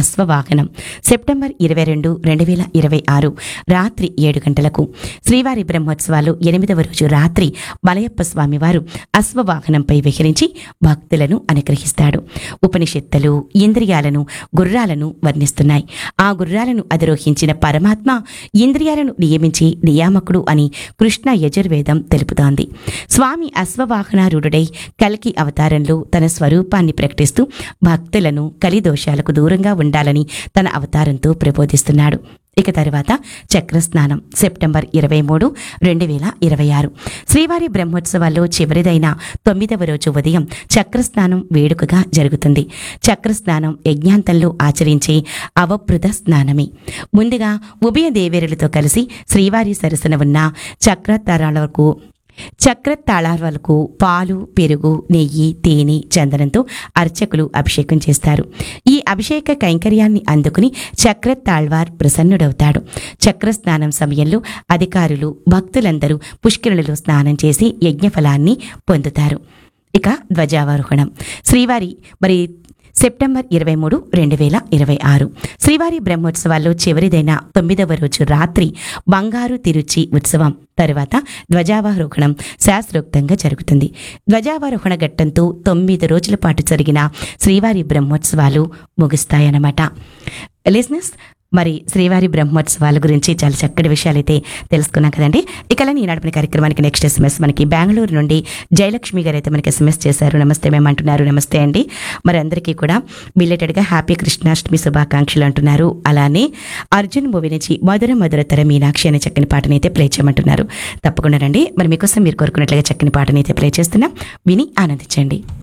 అశ్వవాహనం September ఇరవై రెండు రెండు వేల ఇరవై ఆరు రాత్రి ఏడు గంటలకు శ్రీవారి బ్రహ్మోత్సవాలు ఎనిమిదవ రోజు రాత్రి మలయప్ప స్వామివారు అశ్వవాహనంపై విహరించి భక్తులను అనుగ్రహిస్తాడు ఉపనిషత్తులు ఇంద్రియాలను గుర్రాలను వర్ణిస్తున్నాయి ఆ గుర్రాలను అధిరోహించిన పరమాత్మ ఇంద్రియాలను నియమించి నియామకుడు అని కృష్ణ యజుర్వేదం తెలుపుతోంది స్వామి అశ్వవాహనారూఢుడై కల్కి అవతారంలో తన స్వరూపాన్ని ప్రకటిస్తూ భక్తులను కలిదోషాలకు దూరంగా ఉండాలని తన అవతారంతో ప్రబోధిస్తున్నాడు ఇక తరువాత చక్రస్నానం సెప్టెంబర్ ఇరవై మూడు రెండు వేల ఇరవై ఆరు శ్రీవారి బ్రహ్మోత్సవాల్లో చివరిదైన తొమ్మిదవ రోజు ఉదయం చక్రస్నానం వేడుకగా జరుగుతుంది చక్రస్నానం యజ్ఞాంతంలో ఆచరించే అవభృత స్నానమే ముందుగా ఉభయ దేవేరులతో కలిసి శ్రీవారి సరసన ఉన్న చక్రతరాలకు చక్రతాళాలకు పాలు పెరుగు నెయ్యి తేనె చందనంతో అర్చకులు అభిషేకం చేస్తారు ఈ అభిషేక కైంకర్యాన్ని అందుకుని చక్రతాళ్వార్ ప్రసన్నుడవుతాడు చక్రస్నానం సమయంలో అధికారులు భక్తులందరూ పుష్కరులలో స్నానం చేసి యజ్ఞఫలాన్ని పొందుతారు ఇక ధ్వజావరోహణం శ్రీవారి మరి సెప్టెంబర్ ఇరవై మూడు రెండు వేల ఇరవై ఆరు శ్రీవారి బ్రహ్మోత్సవాల్లో చివరిదైన తొమ్మిదవ రోజు రాత్రి బంగారు తిరుచి ఉత్సవం తరువాత ధ్వజావారోహణం శాస్త్రోక్తంగా జరుగుతుంది ధ్వజావారోహణ ఘట్టంతో తొమ్మిది రోజుల పాటు జరిగిన శ్రీవారి బ్రహ్మోత్సవాలు ముగుస్తాయన్నమాట లిజినెస్ మరి శ్రీవారి బ్రహ్మోత్సవాల గురించి చాలా చక్కటి విషయాలు అయితే తెలుసుకున్నాం కదండి ఇక ఈ నడిపిన కార్యక్రమానికి నెక్స్ట్ ఎస్ఎంఎస్ మనకి బెంగళూరు నుండి జయలక్ష్మి గారు అయితే మనకి ఎస్ఎంఎస్ చేశారు నమస్తే మేము అంటున్నారు నమస్తే అండి మరి అందరికీ కూడా బిల్లెటెడ్గా హ్యాపీ కృష్ణాష్టమి శుభాకాంక్షలు అంటున్నారు అలానే అర్జున్ మూవీ నుంచి మధుర మధురతర మీనాక్షి అనే చక్కని పాటని అయితే ప్లే చేయమంటున్నారు తప్పకుండా రండి మరి మీకోసం మీరు కోరుకున్నట్లుగా చక్కని పాటని అయితే ప్లే చేస్తున్నాం విని ఆనందించండి